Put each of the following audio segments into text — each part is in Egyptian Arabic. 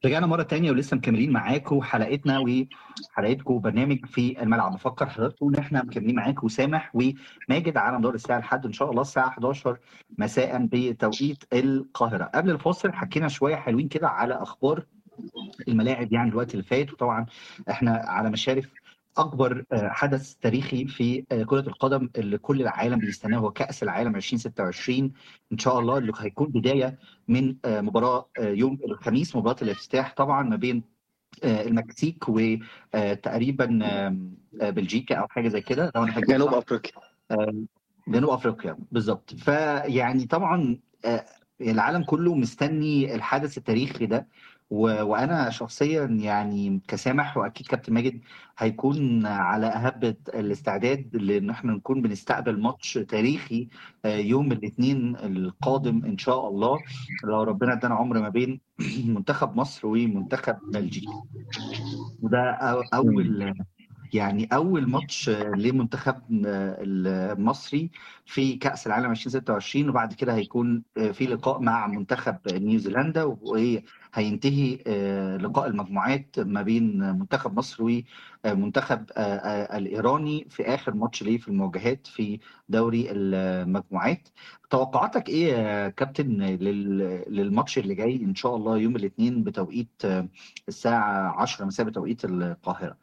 رجعنا مرة تانية ولسه مكملين معاكم حلقتنا وحلقتكم برنامج في الملعب بفكر حضراتكم ان احنا مكملين معاكم سامح وماجد على مدار الساعة لحد ان شاء الله الساعة 11 مساء بتوقيت القاهرة قبل الفاصل حكينا شوية حلوين كده على اخبار الملاعب يعني الوقت اللي فات وطبعا احنا على مشارف اكبر حدث تاريخي في كره القدم اللي كل العالم بيستناه هو كاس العالم 2026 ان شاء الله اللي هيكون بدايه من مباراه يوم الخميس مباراه الافتتاح طبعا ما بين المكسيك وتقريبا بلجيكا او حاجه زي كده لو انا فاكر جنوب صح. افريقيا جنوب افريقيا بالظبط فيعني طبعا العالم كله مستني الحدث التاريخي ده و... وانا شخصيا يعني كسامح واكيد كابتن ماجد هيكون على اهب الاستعداد لان احنا نكون بنستقبل ماتش تاريخي يوم الاثنين القادم ان شاء الله لو ربنا ادانا عمر ما بين منتخب مصر ومنتخب بلجيكا وده اول يعني اول ماتش لمنتخب المصري في كاس العالم 2026 وبعد كده هيكون في لقاء مع منتخب نيوزيلندا وهينتهي لقاء المجموعات ما بين منتخب مصر ومنتخب الايراني في اخر ماتش ليه في المواجهات في دوري المجموعات توقعاتك ايه يا كابتن للماتش اللي جاي ان شاء الله يوم الاثنين بتوقيت الساعه 10 مساء بتوقيت القاهره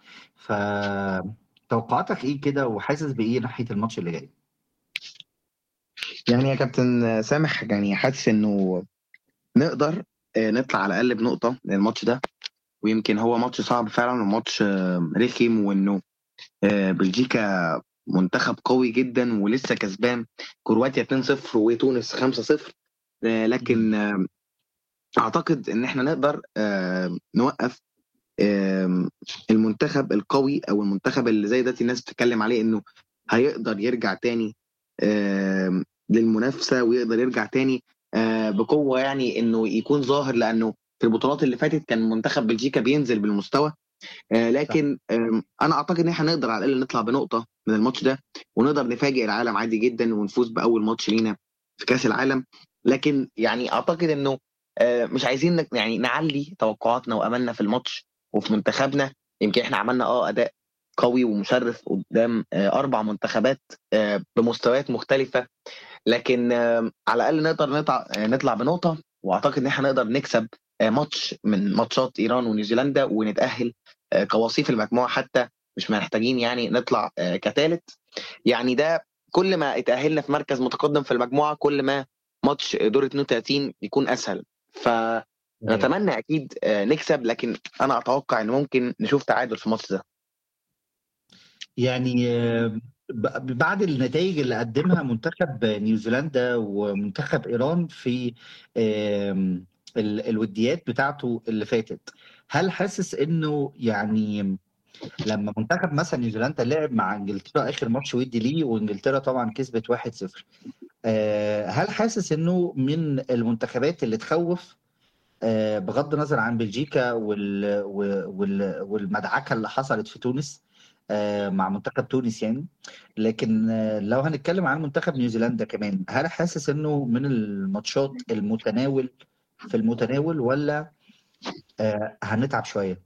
فتوقعاتك ايه كده وحاسس بايه ناحيه الماتش اللي جاي يعني يا كابتن سامح يعني حاسس انه نقدر نطلع على الاقل بنقطه من الماتش ده ويمكن هو ماتش صعب فعلا وماتش رخم وانه بلجيكا منتخب قوي جدا ولسه كسبان كرواتيا 2-0 وتونس 5-0 لكن اعتقد ان احنا نقدر نوقف المنتخب القوي او المنتخب اللي زي دلوقتي الناس بتتكلم عليه انه هيقدر يرجع تاني للمنافسه ويقدر يرجع تاني بقوه يعني انه يكون ظاهر لانه في البطولات اللي فاتت كان منتخب بلجيكا بينزل بالمستوى لكن انا اعتقد ان احنا نقدر على الاقل نطلع بنقطه من الماتش ده ونقدر نفاجئ العالم عادي جدا ونفوز باول ماتش لينا في كاس العالم لكن يعني اعتقد انه مش عايزين يعني نعلي توقعاتنا واملنا في الماتش وفي منتخبنا يمكن احنا عملنا اه اداء قوي ومشرف قدام اربع منتخبات بمستويات مختلفه لكن على الاقل نقدر نطلع نطلع بنقطه واعتقد ان احنا نقدر نكسب ماتش من ماتشات ايران ونيوزيلندا ونتاهل كوصيف المجموعه حتى مش محتاجين يعني نطلع كثالث يعني ده كل ما اتاهلنا في مركز متقدم في المجموعه كل ما ماتش دور 32 يكون اسهل فنتمنى اكيد نكسب لكن انا اتوقع ان ممكن نشوف تعادل في الماتش ده يعني بعد النتائج اللي قدمها منتخب نيوزيلندا ومنتخب ايران في الوديات بتاعته اللي فاتت هل حاسس انه يعني لما منتخب مثلا نيوزيلندا لعب مع انجلترا اخر ماتش ودي ليه وانجلترا طبعا كسبت 1-0 هل حاسس انه من المنتخبات اللي تخوف بغض النظر عن بلجيكا والمدعكه اللي حصلت في تونس مع منتخب تونس يعني لكن لو هنتكلم عن منتخب نيوزيلندا كمان هل حاسس انه من الماتشات المتناول في المتناول ولا هنتعب شويه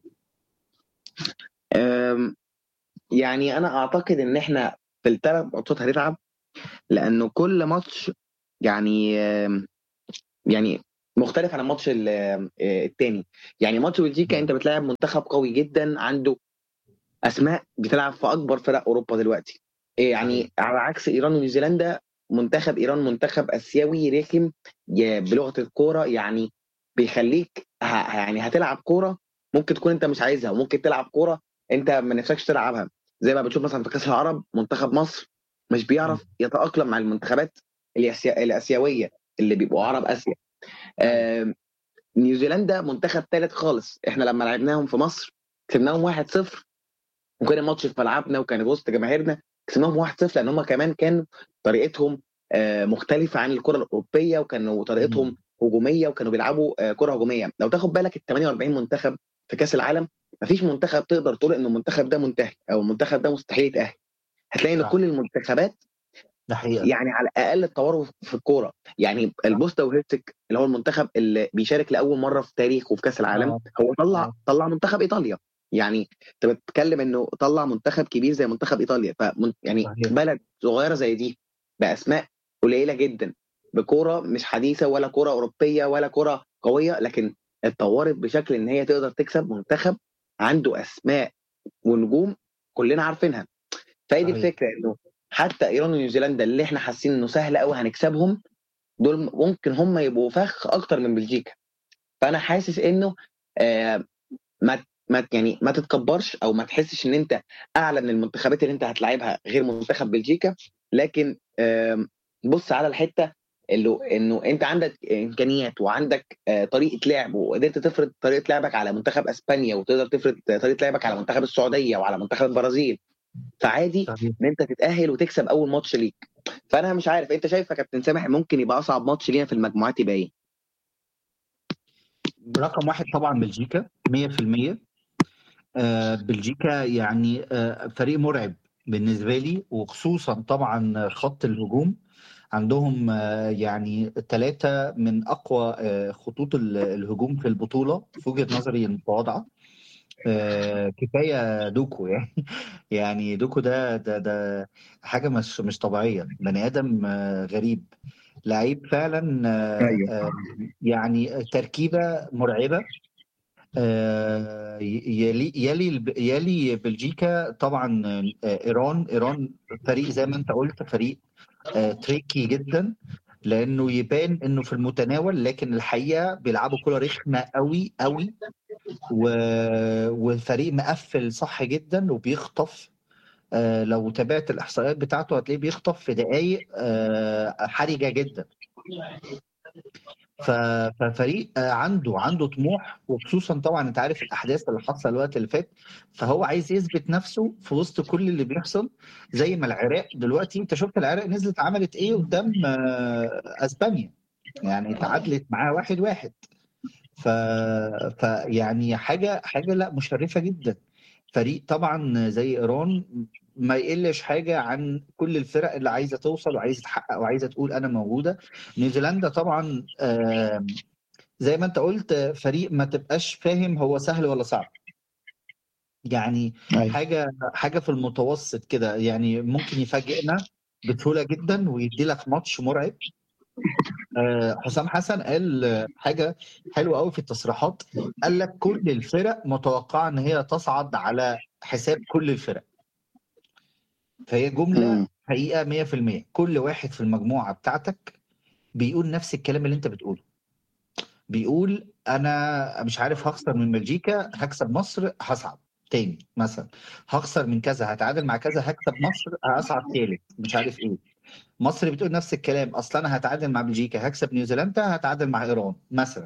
يعني انا اعتقد ان احنا في الثلاث ماتشات هنتعب لانه كل ماتش يعني يعني مختلف عن الماتش الثاني يعني ماتش بلجيكا انت بتلاعب منتخب قوي جدا عنده اسماء بتلعب في اكبر فرق اوروبا دلوقتي يعني على عكس ايران ونيوزيلندا منتخب ايران منتخب اسيوي رخم بلغه الكوره يعني بيخليك يعني هتلعب كوره ممكن تكون انت مش عايزها وممكن تلعب كوره انت ما نفسكش تلعبها زي ما بتشوف مثلا في كاس العرب منتخب مصر مش بيعرف يتاقلم مع المنتخبات الأسيا... الاسيويه اللي بيبقوا عرب اسيا آه... نيوزيلندا منتخب ثالث خالص احنا لما لعبناهم في مصر كسبناهم 1-0 وكان الماتش في ملعبنا وكان وسط جماهيرنا كسبناهم 1-0 لان هم كمان كانوا طريقتهم آه مختلفه عن الكره الاوروبيه وكانوا طريقتهم هجوميه وكانوا بيلعبوا آه كره هجوميه لو تاخد بالك ال 48 منتخب في كاس العالم مفيش منتخب تقدر تقول ان المنتخب ده منتهي او المنتخب ده مستحيل يتاهل هتلاقي ان كل المنتخبات ده حقيقة يعني على الاقل اتطوروا في الكوره يعني البوستا وهيرتك اللي هو المنتخب اللي بيشارك لاول مره في تاريخه في كاس العالم اه هو طلع اه طلع منتخب ايطاليا يعني انت بتتكلم انه طلع منتخب كبير زي منتخب ايطاليا ف يعني صحيح بلد صغيره زي دي باسماء قليله جدا بكوره مش حديثه ولا كوره اوروبيه ولا كوره قويه لكن اتطورت بشكل ان هي تقدر تكسب منتخب عنده اسماء ونجوم كلنا عارفينها فهي دي صحيح الفكره انه حتى ايران ونيوزيلندا اللي احنا حاسين انه سهل قوي هنكسبهم دول ممكن هم يبقوا فخ اكتر من بلجيكا فانا حاسس انه آه ما ما يعني ما تتكبرش او ما تحسش ان انت اعلى من المنتخبات اللي انت هتلاعبها غير منتخب بلجيكا لكن آه بص على الحته اللي انه انت عندك امكانيات وعندك آه طريقه لعب وقدرت تفرض طريقه لعبك على منتخب اسبانيا وتقدر تفرض طريقه لعبك على منتخب السعوديه وعلى منتخب البرازيل فعادي صحيح ان انت تتاهل وتكسب اول ماتش ليك فانا مش عارف انت شايف يا كابتن سامح ممكن يبقى اصعب ماتش لينا في المجموعات يبقى ايه؟ رقم واحد طبعا بلجيكا 100% آه، بلجيكا يعني آه، فريق مرعب بالنسبة لي وخصوصا طبعا خط الهجوم عندهم آه، يعني ثلاثة من أقوى آه، خطوط ال- الهجوم في البطولة في وجهة نظري المتواضعة آه، كفاية دوكو يعني يعني دوكو ده ده ده حاجة مش مش طبيعية بني آدم آه، غريب لعيب فعلا آه، ايوه آه، يعني تركيبة مرعبة آه، يلي يلي الب- يلي بلجيكا طبعا آه، ايران ايران فريق زي ما انت قلت فريق آه، تريكي جدا لانه يبان انه في المتناول لكن الحقيقه بيلعبوا كوره رخمه قوي قوي و... وفريق مقفل صح جدا وبيخطف آه، لو تابعت الاحصائيات بتاعته هتلاقيه بيخطف في دقائق آه، حرجه جدا ف- ففريق آه، عنده عنده طموح وخصوصا طبعا انت عارف الاحداث اللي حصل الوقت اللي فات فهو عايز يثبت نفسه في وسط كل اللي بيحصل زي ما العراق دلوقتي انت شفت العراق نزلت عملت ايه قدام آه، اسبانيا يعني تعادلت معاه واحد واحد ف... ف يعني حاجه حاجه لا مشرفه جدا فريق طبعا زي ايران ما يقلش حاجه عن كل الفرق اللي عايزه توصل وعايزه تحقق وعايزه تقول انا موجوده نيوزيلندا طبعا آم، زي ما انت قلت فريق ما تبقاش فاهم هو سهل ولا صعب يعني ايوه حاجه حاجه في المتوسط كده يعني ممكن يفاجئنا بسهوله جدا ويدي لك ماتش مرعب آه، حسام حسن قال آه، حاجه حلوه قوي في التصريحات قال لك كل الفرق متوقعه ان هي تصعد على حساب كل الفرق فهي جمله امم حقيقه 100% كل واحد في المجموعه بتاعتك بيقول نفس الكلام اللي انت بتقوله بيقول انا مش عارف هخسر من بلجيكا هكسب مصر هصعد تاني مثلا هخسر من كذا هتعادل مع كذا هكسب مصر هصعد تالت مش عارف ايه مصر بتقول نفس الكلام اصلا انا هتعادل مع بلجيكا هكسب نيوزيلندا هتعادل مع ايران مثلا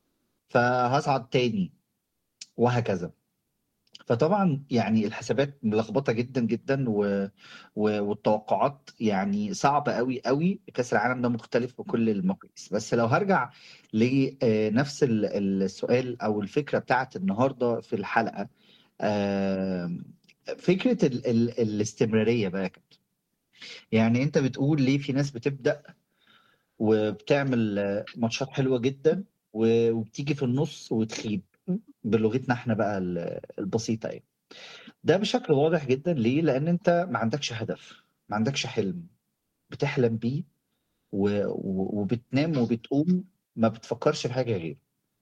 فهصعد تاني وهكذا فطبعا يعني الحسابات ملخبطه جدا جدا و... و... والتوقعات يعني صعبه قوي قوي كاس العالم ده مختلف بكل المقاييس بس لو هرجع لنفس السؤال او الفكره بتاعت النهارده في الحلقه آم، فكره ال... ال... الاستمراريه بقى يا كابتن يعني انت بتقول ليه في ناس بتبدا وبتعمل آه، ماتشات حلوه جدا و- وبتيجي في النص وتخيب بلغتنا احنا بقى ال- البسيطه يعني ده بشكل واضح جدا ليه؟ لأن أنت ما عندكش هدف، ما عندكش حلم بتحلم بيه و... و... وبتنام وبتقوم ما بتفكرش في حاجة غيره.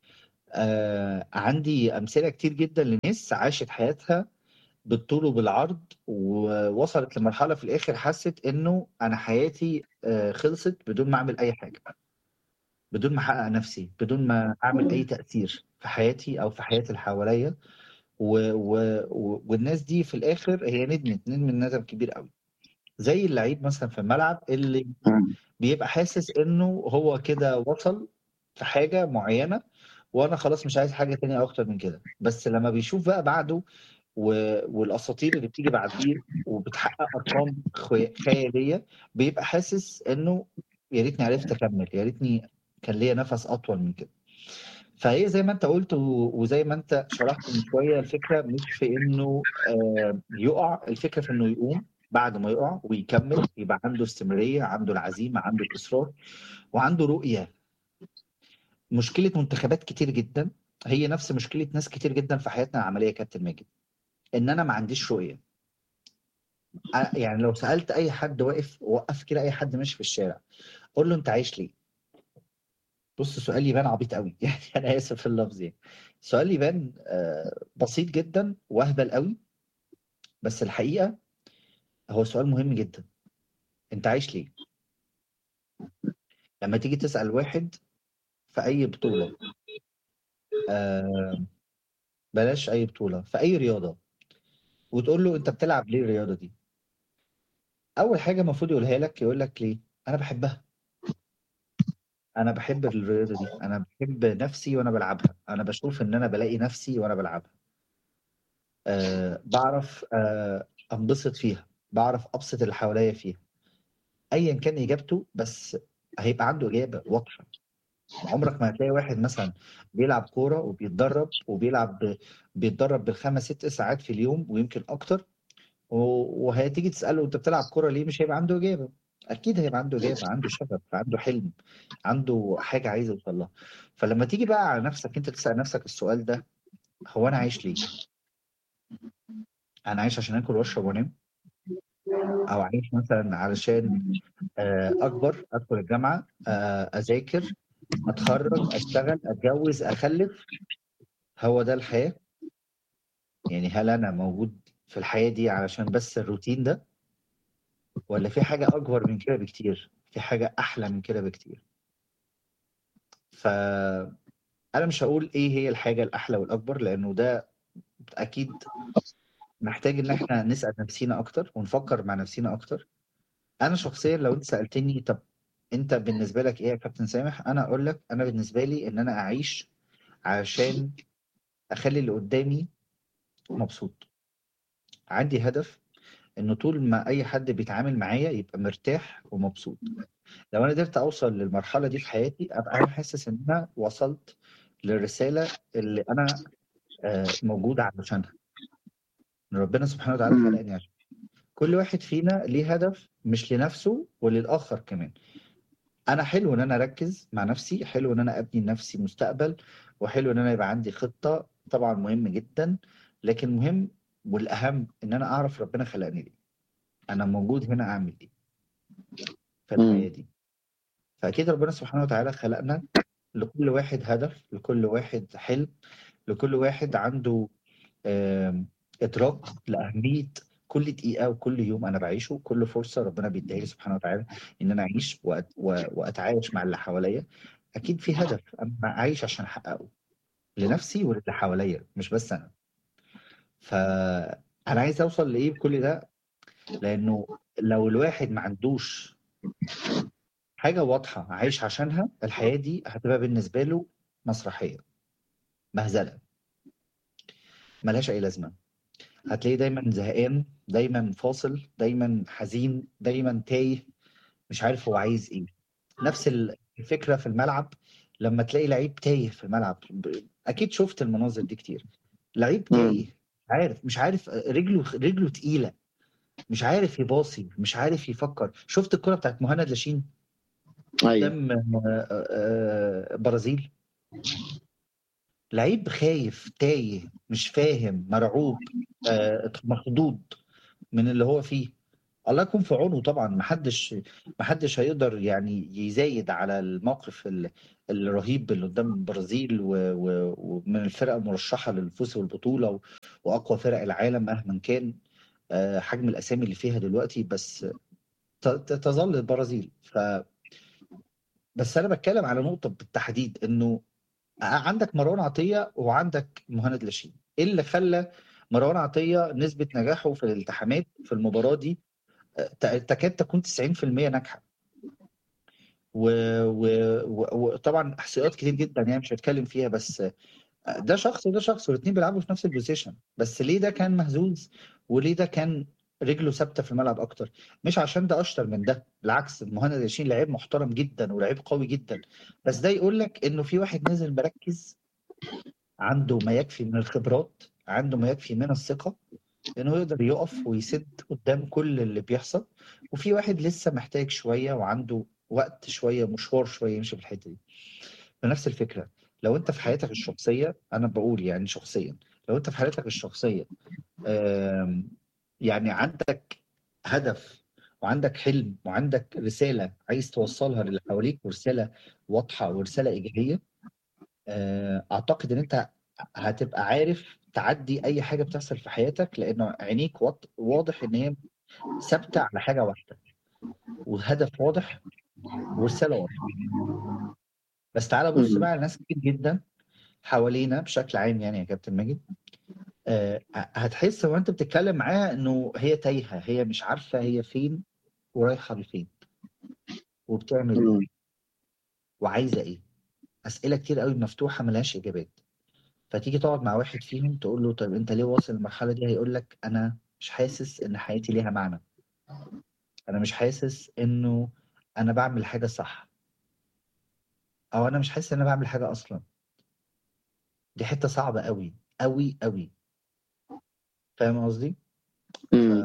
آه عندي أمثلة كتير جدا لناس عاشت حياتها بالطول وبالعرض ووصلت لمرحلة في الآخر حست إنه أنا حياتي آه خلصت بدون ما أعمل أي حاجة، بدون ما أحقق نفسي، بدون ما أعمل أي تأثير في حياتي أو في حياة اللي حواليا و... و... و... والناس دي في الاخر هي ندمت ندمت ندم كبير قوي زي اللعيب مثلا في الملعب اللي بيبقى حاسس انه هو كده وصل في حاجه معينه وانا خلاص مش عايز حاجه تانية اكتر من كده بس لما بيشوف بقى بعده و... والاساطير اللي بتيجي بعديه وبتحقق ارقام خي- خياليه بيبقى حاسس انه يا ريتني عرفت اكمل يا ريتني كان ليا نفس اطول من كده فهي زي ما انت قلت و- وزي ما انت شرحت من شويه الفكره مش في انه آه، يقع الفكره في انه يقوم بعد ما يقع ويكمل يبقى عنده استمراريه عنده العزيمه عنده الاصرار وعنده رؤيه مشكله منتخبات كتير جدا هي نفس مشكله ناس كتير جدا في حياتنا العمليه يا كابتن ماجد ان انا ما عنديش رؤيه أ- يعني لو سالت اي حد واقف وقف كده اي حد ماشي في الشارع قول له انت عايش ليه بص سؤال يبان عبيط قوي يعني انا اسف في اللفظ يعني سؤال يبان آه، بسيط جدا واهبل قوي بس الحقيقه هو سؤال مهم جدا انت عايش ليه لما تيجي تسال واحد في اي بطوله آه، بلاش اي بطوله في اي رياضه وتقول له انت بتلعب ليه الرياضه دي اول حاجه المفروض يقولها لك يقول لك ليه انا بحبها انا بحب الرياضه دي انا بحب نفسي وانا بلعبها انا بشوف ان انا بلاقي نفسي وانا بلعبها أه بعرف أه انبسط فيها بعرف ابسط اللي حواليا فيها ايا كان اجابته بس هيبقى عنده اجابه واضحه عمرك ما هتلاقي واحد مثلا بيلعب كوره وبيتدرب وبيلعب بيتدرب بالخمس ست ساعات في اليوم ويمكن اكتر و- وهتيجي تساله انت بتلعب كوره ليه مش هيبقى عنده اجابه اكيد هيبقى عنده اجابه عنده شغف عنده حلم عنده حاجه عايز يوصل لها فلما تيجي بقى على نفسك انت تسال نفسك السؤال ده هو انا عايش ليه انا عايش عشان اكل واشرب وانام او عايش مثلا علشان آه، اكبر ادخل الجامعه آه، اذاكر اتخرج اشتغل اتجوز اخلف هو ده الحياه يعني هل انا موجود في الحياه دي علشان بس الروتين ده ولا في حاجه اكبر من كده بكتير في حاجه احلى من كده بكتير فانا مش هقول ايه هي الحاجه الاحلى والاكبر لانه ده اكيد محتاج ان احنا نسال نفسينا اكتر ونفكر مع نفسينا اكتر انا شخصيا لو انت سالتني طب انت بالنسبه لك ايه يا كابتن سامح انا اقول لك انا بالنسبه لي ان انا اعيش عشان اخلي اللي قدامي مبسوط عندي هدف انه طول ما اي حد بيتعامل معايا يبقى مرتاح ومبسوط لو انا قدرت اوصل للمرحله دي في حياتي ابقى انا حاسس ان انا وصلت للرساله اللي انا آه، موجود علشانها إن ربنا سبحانه وتعالى مم. خلقني عشان كل واحد فينا ليه هدف مش لنفسه وللاخر كمان انا حلو ان انا اركز مع نفسي حلو ان انا ابني لنفسي مستقبل وحلو ان انا يبقى عندي خطه طبعا مهم جدا لكن مهم والاهم ان انا اعرف ربنا خلقني ليه انا موجود هنا اعمل ايه في الحياه دي فاكيد ربنا سبحانه وتعالى خلقنا لكل واحد هدف لكل واحد حلم لكل واحد عنده آم، ادراك لاهميه كل دقيقه وكل يوم انا بعيشه كل فرصه ربنا بيديها لي سبحانه وتعالى ان انا اعيش وأت... و... واتعايش مع اللي حواليا اكيد في هدف انا عايش عشان احققه لنفسي وللي حواليا مش بس انا فانا عايز اوصل لايه بكل ده لانه لو الواحد ما عندوش حاجه واضحه عايش عشانها الحياه دي هتبقى بالنسبه له مسرحيه مهزله ملهاش اي لازمه هتلاقيه دايما زهقان دايما فاصل دايما حزين دايما تايه مش عارف هو عايز ايه نفس الفكره في الملعب لما تلاقي لعيب تايه في الملعب ب- اكيد شفت المناظر دي كتير لعيب مم. تايه عارف مش عارف رجله رجله تقيله مش عارف يباصي مش عارف يفكر شفت الكرة بتاعت مهند لاشين ايوه قدام آه، آه، برازيل لعيب خايف تايه مش فاهم مرعوب آه، مخضوض من اللي هو فيه الله يكون في عونه طبعا محدش محدش هيقدر يعني يزايد على الموقف ال- الرهيب اللي قدام البرازيل و- و- ومن الفرق المرشحة للفوز بالبطولة و- وأقوى فرق العالم مهما كان آه، حجم الأسامي اللي فيها دلوقتي بس ت- ت- تظل البرازيل ف بس أنا بتكلم على نقطة بالتحديد إنه عندك مروان عطية وعندك مهند لاشين ايه اللي خلى مروان عطية نسبة نجاحه في الالتحامات في المباراة دي آه، ت- تكاد تكون 90% ناجحة و- و- و- وطبعا احصائيات كتير جدا يعني مش هتكلم فيها بس آه، ده شخص وده شخص والاثنين بيلعبوا في نفس البوزيشن بس ليه ده كان مهزوز وليه ده كان رجله ثابته في الملعب اكتر مش عشان ده اشطر من ده بالعكس مهند ياشين لعيب محترم جدا ولعيب قوي جدا بس ده يقول لك انه في واحد نازل مركز عنده ما يكفي من الخبرات عنده ما يكفي من الثقة انه يقدر يقف ويسد قدام كل اللي بيحصل وفي واحد لسه محتاج شويه وعنده وقت شويه مشوار شويه يمشي في الحته دي فنفس الفكره لو انت في حياتك الشخصيه انا بقول يعني شخصيا لو انت في حياتك الشخصيه آم، يعني عندك هدف وعندك حلم وعندك رساله عايز توصلها للي حواليك ورساله واضحه ورساله ايجابيه آه، اعتقد ان انت هتبقى عارف تعدي اي حاجه بتحصل في حياتك لان عينيك واض- واضح ان هي ثابته على حاجه واحده وهدف واضح ورساله واضحه بس تعالى بص مم. بقى على ناس كتير جدا حوالينا بشكل عام يعني يا كابتن ماجد آه، هتحس وانت بتتكلم معاها انه هي تايهه هي مش عارفه هي فين ورايحه لفين وبتعمل ايه مم. وعايزه ايه اسئله كتير قوي مفتوحه ملهاش اجابات فتيجي تقعد مع واحد فيهم تقول له طب انت ليه واصل للمرحله دي هيقول لك انا مش حاسس ان حياتي ليها معنى انا مش حاسس انه انا بعمل حاجه صح او انا مش حاسس ان انا بعمل حاجه اصلا دي حته صعبه قوي قوي قوي فاهم قصدي مم.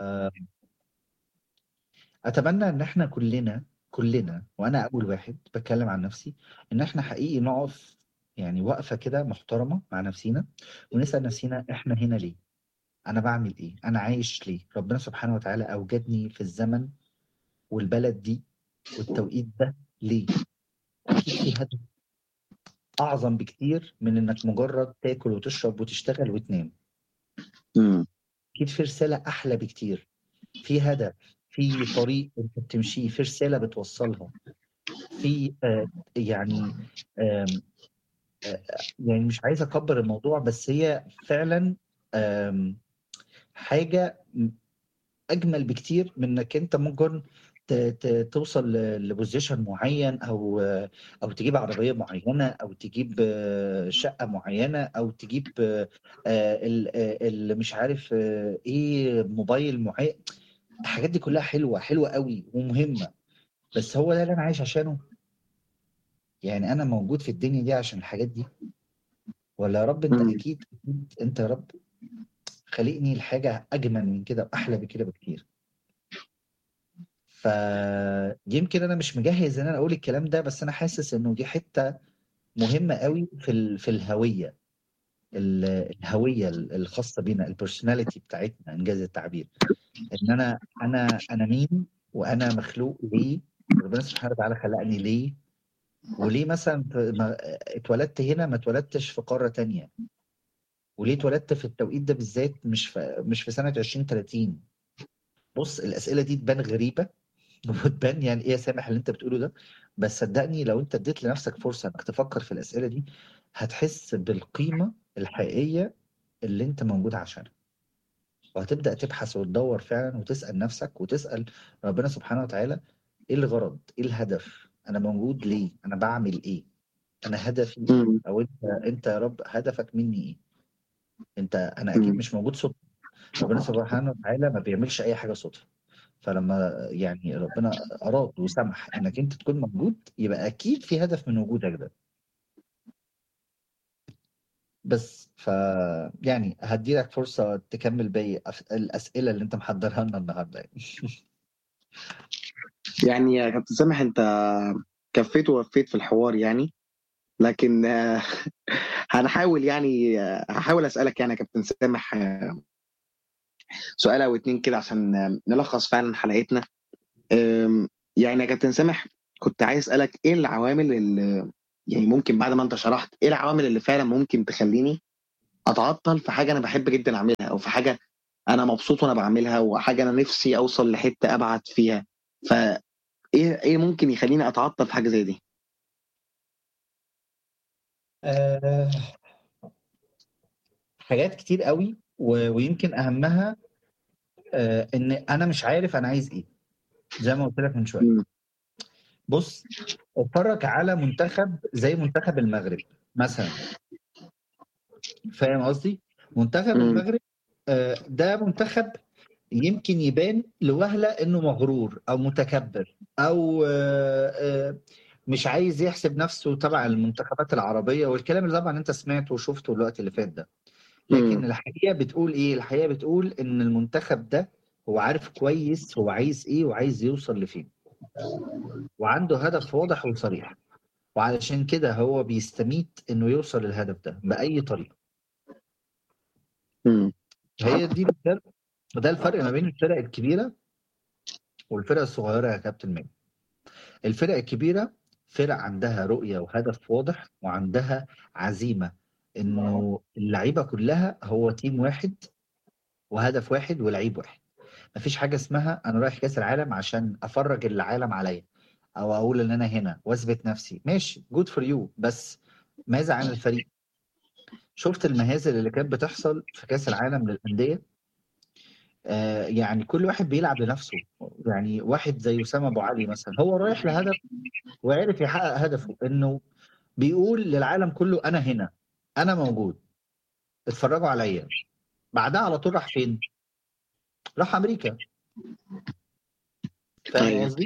اتمنى ان احنا كلنا كلنا وانا اول واحد بتكلم عن نفسي ان احنا حقيقي نقف يعني وقفه كده محترمه مع نفسينا ونسال نفسينا احنا هنا ليه انا بعمل ايه انا عايش ليه ربنا سبحانه وتعالى اوجدني في الزمن والبلد دي والتوقيت ده ليه اكيد في هدف اعظم بكتير من انك مجرد تاكل وتشرب وتشتغل وتنام مم. اكيد في رساله احلى بكتير في هدف في طريق انت بتمشيه في رساله بتوصلها في آه يعني آم، آه يعني مش عايز اكبر الموضوع بس هي فعلا آم، حاجه اجمل بكتير من انك انت ممكن ت- ت- توصل ل- لبوزيشن معين او او تجيب عربيه معينه او تجيب آه، شقه معينه او تجيب آه، آه، ال- آه، اللي مش عارف آه، ايه موبايل معين الحاجات دي كلها حلوه حلوه قوي ومهمه بس هو ده اللي انا عايش عشانه يعني انا موجود في الدنيا دي عشان الحاجات دي ولا يا رب انت مم. اكيد اكيد انت يا رب خلقني لحاجه اجمل من كده واحلى بكده بكتير فيمكن انا مش مجهز ان انا اقول الكلام ده بس انا حاسس انه دي حته مهمه قوي في ال... في الهويه ال- الهويه الخاصه بينا البرسوناليتي بتاعتنا انجاز التعبير ان انا انا انا مين وانا مخلوق ليه ربنا سبحانه وتعالى خلقني ليه وليه مثلا في- ما اتولدت هنا ما اتولدتش في قاره تانية وليه اتولدت في التوقيت ده بالذات مش في مش في سنه 2030 بص الاسئله دي تبان غريبه وتبان يعني ايه يا سامح اللي انت بتقوله ده بس صدقني لو انت اديت لنفسك فرصه انك تفكر في الاسئله دي هتحس بالقيمه الحقيقيه اللي انت موجود عشانها وهتبدا تبحث وتدور فعلا وتسال نفسك وتسال ربنا سبحانه وتعالى ايه الغرض ايه الهدف انا موجود ليه انا بعمل ايه انا هدفي ايه مم. او انت انت يا رب هدفك مني ايه انت انا اكيد مم. مش موجود صدفه ربنا سبحانه وتعالى ما بيعملش اي حاجه صدفه فلما يعني ربنا اراد وسمح انك انت تكون موجود يبقى اكيد في هدف من وجودك ده بس ف يعني هدي لك فرصه تكمل باقي أف- الاسئله اللي انت محضرها لنا النهارده يعني. يعني يا كابتن سامح انت كفيت ووفيت في الحوار يعني لكن آه، هنحاول يعني آه، هحاول اسالك يعني يا كابتن سامح آه، سؤال او اتنين كده عشان آه، نلخص فعلا حلقتنا آم، يعني يا كابتن سامح كنت عايز اسالك ايه العوامل اللي يعني ممكن بعد ما انت شرحت ايه العوامل اللي فعلا ممكن تخليني اتعطل في حاجه انا بحب جدا اعملها او في حاجه انا مبسوط وانا بعملها وحاجه انا نفسي اوصل لحته ابعد فيها فايه ايه ممكن يخليني اتعطل في حاجه زي دي آه، حاجات كتير قوي و- ويمكن اهمها آه، ان انا مش عارف انا عايز ايه زي ما قلت لك من شويه مم. بص اتفرج على منتخب زي منتخب المغرب مثلا فاهم قصدي منتخب مم. المغرب آه، ده منتخب يمكن يبان لوهلة انه مغرور او متكبر او آه، آه، مش عايز يحسب نفسه تبع المنتخبات العربية والكلام اللي طبعا انت سمعته وشفته الوقت اللي فات ده لكن مم. الحقيقه بتقول ايه الحقيقه بتقول ان المنتخب ده هو عارف كويس هو عايز ايه وعايز يوصل لفين وعنده هدف واضح وصريح وعلشان كده هو بيستميت انه يوصل للهدف ده باي طريقه مم. هي دي الفرق ده الفرق ما بين الفرق الكبيره والفرق الصغيره يا كابتن ماجد الفرق الكبيره فرق عندها رؤيه وهدف واضح وعندها عزيمه انه اللعيبه كلها هو تيم واحد وهدف واحد ولعيب واحد مفيش حاجه اسمها انا رايح كاس العالم عشان افرج العالم عليا او اقول ان انا هنا واثبت نفسي ماشي جود فور يو بس ماذا عن الفريق شفت المهازل اللي كانت بتحصل في كاس العالم للانديه آه يعني كل واحد بيلعب لنفسه يعني واحد زي اسامه ابو علي مثلا هو رايح لهدف وعرف يحقق هدفه انه بيقول للعالم كله انا هنا انا موجود اتفرجوا عليا بعدها على طول راح فين؟ راح امريكا فاهم أيوة. قصدي؟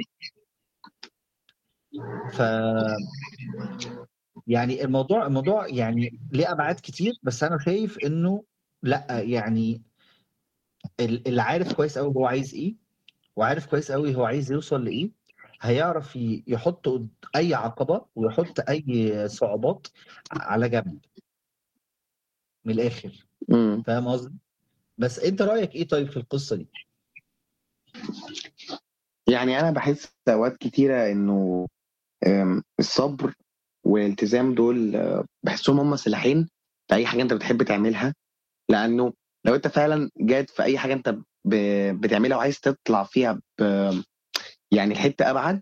ف يعني الموضوع الموضوع يعني ليه ابعاد كتير بس انا شايف انه لا يعني ال- اللي عارف كويس قوي هو عايز ايه وعارف كويس قوي هو عايز يوصل لايه هيعرف ي- يحط قد- اي عقبه ويحط اي صعوبات على جنب من الاخر مم. فاهم قصدي؟ بس انت رايك ايه طيب في القصه دي؟ يعني انا بحس اوقات كتيره انه آم، الصبر والالتزام دول آه، بحسهم هم سلاحين في اي حاجه انت بتحب تعملها لانه لو انت فعلا جاد في اي حاجه انت ب- بتعملها وعايز تطلع فيها ب يعني الحته ابعد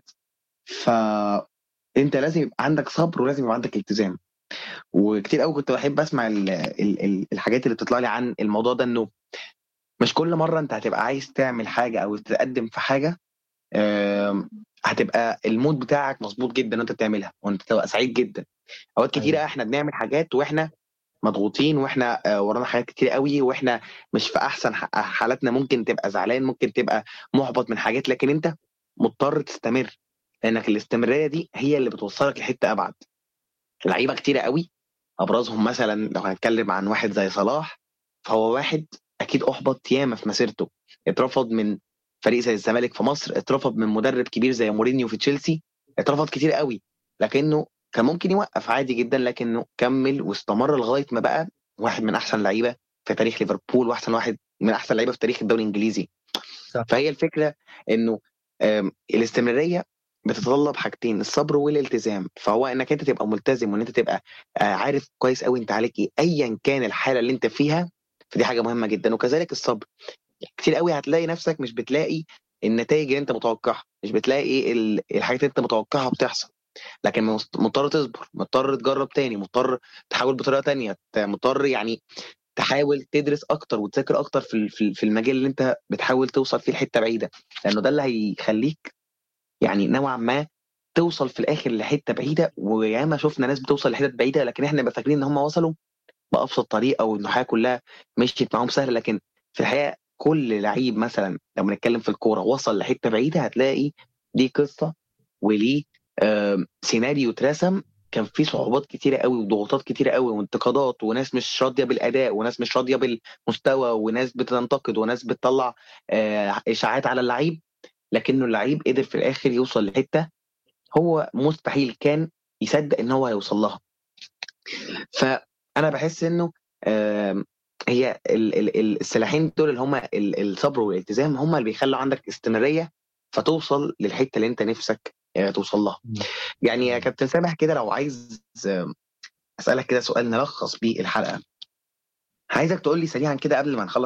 فانت لازم يبقى عندك صبر ولازم يبقى عندك التزام وكتير قوي كنت بحب اسمع ال ال ال الحاجات اللي بتطلع لي عن الموضوع ده انه مش كل مره انت هتبقى عايز تعمل حاجه او تتقدم في حاجه آم، هتبقى المود بتاعك مظبوط جدا وانت بتعملها وانت تبقى سعيد جدا اوقات كتيره أيوة. احنا بنعمل حاجات واحنا مضغوطين واحنا آه، ورانا حاجات كتير قوي واحنا مش في احسن ح- حالاتنا ممكن تبقى زعلان ممكن تبقى محبط من حاجات لكن انت مضطر تستمر لانك الاستمراريه دي هي اللي بتوصلك لحته ابعد لعيبه كتيره قوي ابرزهم مثلا لو هنتكلم عن واحد زي صلاح فهو واحد اكيد احبط ياما في مسيرته اترفض من فريق زي الزمالك في مصر اترفض من مدرب كبير زي مورينيو في تشيلسي اترفض كتير قوي لكنه كان ممكن يوقف عادي جدا لكنه كمل واستمر لغايه ما بقى واحد من احسن لعيبه في تاريخ ليفربول واحسن واحد من احسن لعيبه في تاريخ الدوري الانجليزي صح. فهي الفكره انه آم، الاستمراريه بتتطلب حاجتين الصبر والالتزام فهو انك انت تبقى ملتزم وان انت تبقى آه، عارف كويس قوي انت عليك ايه ايا كان الحاله اللي انت فيها فدي حاجه مهمه جدا وكذلك الصبر كتير قوي هتلاقي نفسك مش بتلاقي النتائج اللي انت متوقعها مش بتلاقي ايه ال- الحاجات اللي انت متوقعها بتحصل لكن مست- مضطر تصبر مضطر تجرب تاني مضطر تحاول بطريقه تانية ت- مضطر يعني تحاول تدرس اكتر وتذاكر اكتر في ال- في ال- في المجال اللي انت بتحاول توصل فيه لحته بعيده لانه ده اللي هيخليك يعني نوعا ما توصل في الاخر لحته بعيده وياما شفنا ناس بتوصل لحتت بعيده لكن احنا نبقى فاكرين ان هم وصلوا بابسط طريقه وان الحياه كلها مشيت معاهم سهله لكن في الحقيقه كل لعيب مثلا لو بنتكلم في الكوره وصل لحته بعيده هتلاقي دي قصه وليه آم، سيناريو اترسم كان فيه صعوبات كتيره قوي وضغوطات كتيره قوي وانتقادات وناس مش راضيه بالاداء وناس مش راضيه بالمستوى وناس بتنتقد وناس بتطلع آه، اشاعات على اللعيب لكنه اللعيب قدر في الاخر يوصل لحته هو مستحيل كان يصدق ان هو هيوصل لها فانا بحس انه آم، هي ال- ال- ال- السلاحين دول اللي هم الصبر والالتزام هم اللي بيخلوا عندك استمراريه فتوصل للحته اللي انت نفسك آه، توصل لها يعني يا كابتن سامح كده لو عايز آم، اسالك كده سؤال نلخص بيه الحلقه عايزك تقول لي سريعا كده قبل ما نخلص